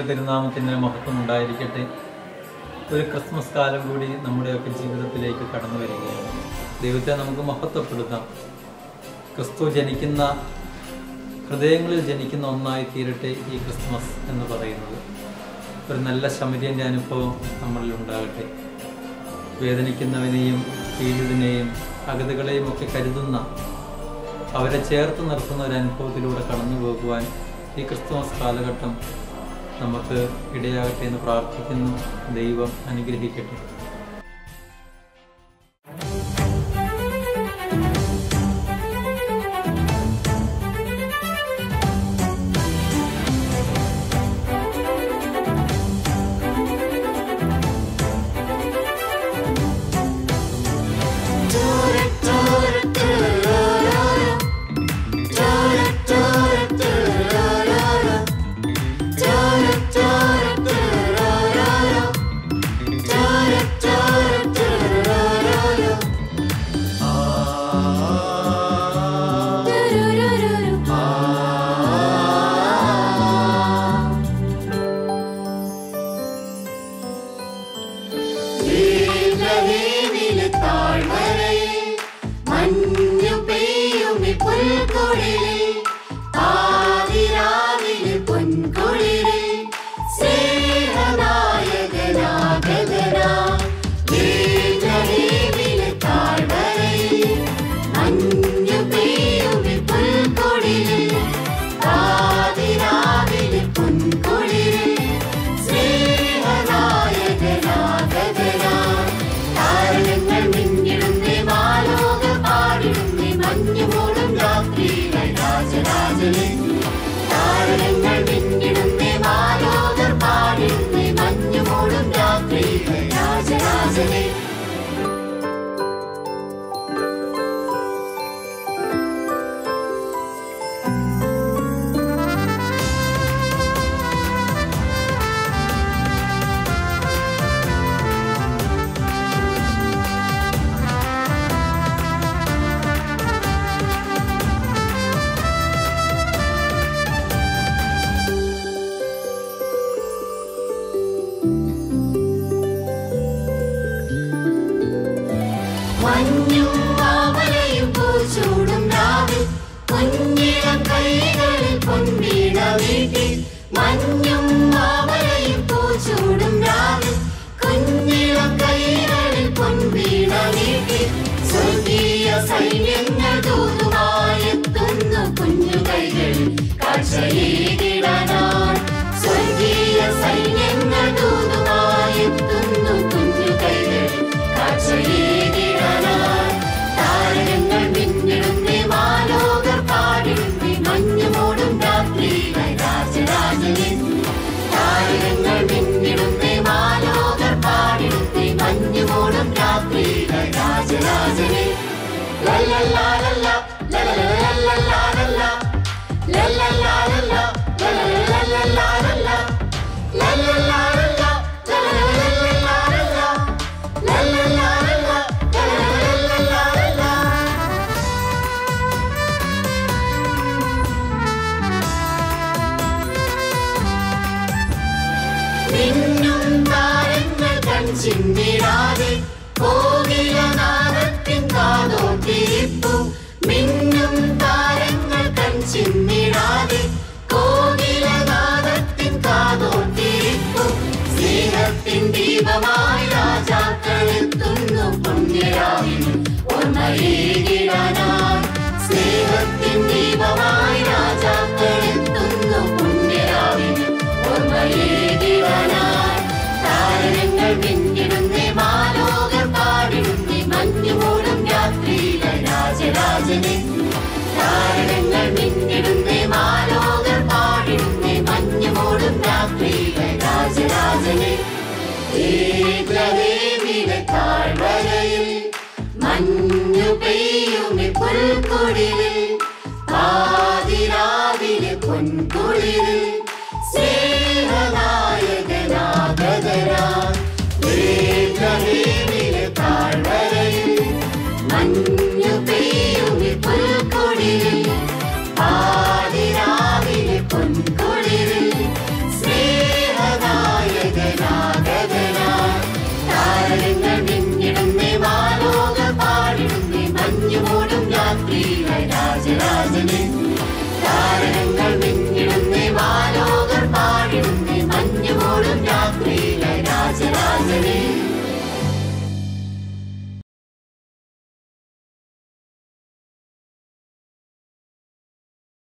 തിരുനാമത്തിന് മഹത്വം ഉണ്ടായിരിക്കട്ടെ ഒരു ക്രിസ്മസ് കാലം കൂടി നമ്മുടെയൊക്കെ ജീവിതത്തിലേക്ക് കടന്നു വരികയാണ് ദൈവത്തെ നമുക്ക് മഹത്വപ്പെടുത്താം ക്രിസ്തു ജനിക്കുന്ന ഹൃദയങ്ങളിൽ ജനിക്കുന്ന ഒന്നായി തീരട്ടെ ഈ ക്രിസ്മസ് എന്ന് പറയുന്നത് ഒരു നല്ല ശമര്യൻ്റെ അനുഭവം നമ്മളിൽ ഉണ്ടാകട്ടെ വേദനിക്കുന്നവനെയും പീഡിതനെയും അഗതികളെയും ഒക്കെ കരുതുന്ന അവരെ ചേർത്ത് നിർത്തുന്ന ഒരു അനുഭവത്തിലൂടെ കടന്നു പോകുവാൻ ഈ ക്രിസ്തുമസ് കാലഘട്ടം നമുക്ക് ഇടയാകട്ടെ എന്ന് പ്രാർത്ഥിക്കുന്നു ദൈവം അനുഗ്രഹിക്കട്ടെ ീവിലെ താഴ്വരയിൽ മഞ്ഞു പെയ്യുമി പുൽക്കൊടിലിൽ ആതിരാവിലെ പൊൻകൊടിലിൽ സ്നേഹനായകനാഗതനാ ീവിലെ താഴ്വരയിൽ മഞ്ഞു പെയ്യുമി പുൽക്കൊടിലിൽ ആതിരാവിലെ പൊൻകൊടിലിൽ സ്നേഹനായകനാഗതനാ താരകങ്ങൾ മിന്നിടുന്നേ മാലോക പാടിടുന്നേ മഞ്ഞുമൂടും രാത്രിയിലെ രാജരാജനെ താരകങ്ങൾ മിന്നിടുന്നേ മാലോകർ പാടിടുന്നേ മഞ്ഞുമൂടും രാത്രിയിലെ രാജരാജനെ മഞ്ഞും മാമലയും പൂച്ചൂടും രാവിൽ കുഞ്ഞിളം കൈകളിൽ പൊൻവീണ വീട്ടിൽ മഞ്ഞും മാമലയും പൂച്ചൂടും രാവിൽ കുഞ്ഞിളം കൈകളിൽ പൊൻവീണ വീട്ടിൽ സ്വർഗീയ സൈന്യങ്ങൾ ദൂതുമായെത്തുന്നു കുഞ്ഞു കൈകളിൽ കാഴ്ചയേകിടാനായി സ്വർഗീയ സൈന്യങ്ങൾ ദൂതുമായെത്തുന്നു കുഞ്ഞു കൈകളിൽ കാഴ്ചയേകിടാനായി താരകങ്ങൾ മിന്നിടുന്നേ മാലോകർ പാടിടുന്നേ മഞ്ഞുമൂടും രാത്രിയിലെ രാജരാജനെ താരകങ്ങൾ മിന്നിടുന്നേ മാലോകർ പാടിടുന്നേ മഞ്ഞുമൂടും രാത്രിയിലെ രാജരാജനെ ലല്ലല്ലാലല്ല, ലലലലലല്ലാലല്ല, ലല്ലല്ലാലല്ല, ലലലലലല്ലാലല്ല, ലല്ലല്ലാലല്ല, ലലലലലല്ലാലല്ല, ലല്ലല്ലാലല്ല, ലലലലലല്ലാലല്ല. മിന്നും താരങ്ങൾ കൺചിന്തിടാതെ കോകിലനാദത്തിൻ കാതോട്ടിരിപ്പു മിന്നും താരങ്ങൾ കൺചിന്തിടാതെ കോകിലനാദത്തിൻ കാതോട്ടിരിപ്പു സ്നേഹത്തിൻ ദീപമായി രാജാക്കൾ എത്തുന്നു പുണ്യരാവിന് ഓർമ്മയേകിടാനായി സ്നേഹത്തിൻ ദീപമായി രാജാക്കൾ എത്തുന്നു പുണ്യരാവിന് ഓർമ്മയേകിടാനായി താരകങ്ങൾ മിന്നിടുന്നേ മാലോകർ പാടിടുന്നേ മഞ്ഞുമൂടും രാത്രിയിലെ രാജരാജനെ താരകങ്ങൾ മിന്നിടുന്നേ മാലോകർ പാടിടുന്നേ മഞ്ഞുമൂടും രാത്രിയിലെ രാജരാജനെ ഏകദേവിയുടെ താഴ്വരയിൽ മഞ്ഞു പെയ്യുമി പുൽക്കൊടിലിൽ പാതിരാവിലെ പൊൻകുളിരിൽ സ്നേഹനായകനാഗതരാ ഏകദേവിയുടെ താഴ്വരയിൽ മഞ്ഞു പെയ്യുമി പുൽക്കൊടിലിൽ പാതിരാവിലെ പൊൻകുളിരിൽ സ്നേഹ രാത്രിയിലെ രാജരാജനെ താരകങ്ങൾ മിന്നിടുന്നേ വാലോകർ പാടിടുന്നേ മഞ്ഞുമൂടും രാത്രിയിലെ രാജരാജനെ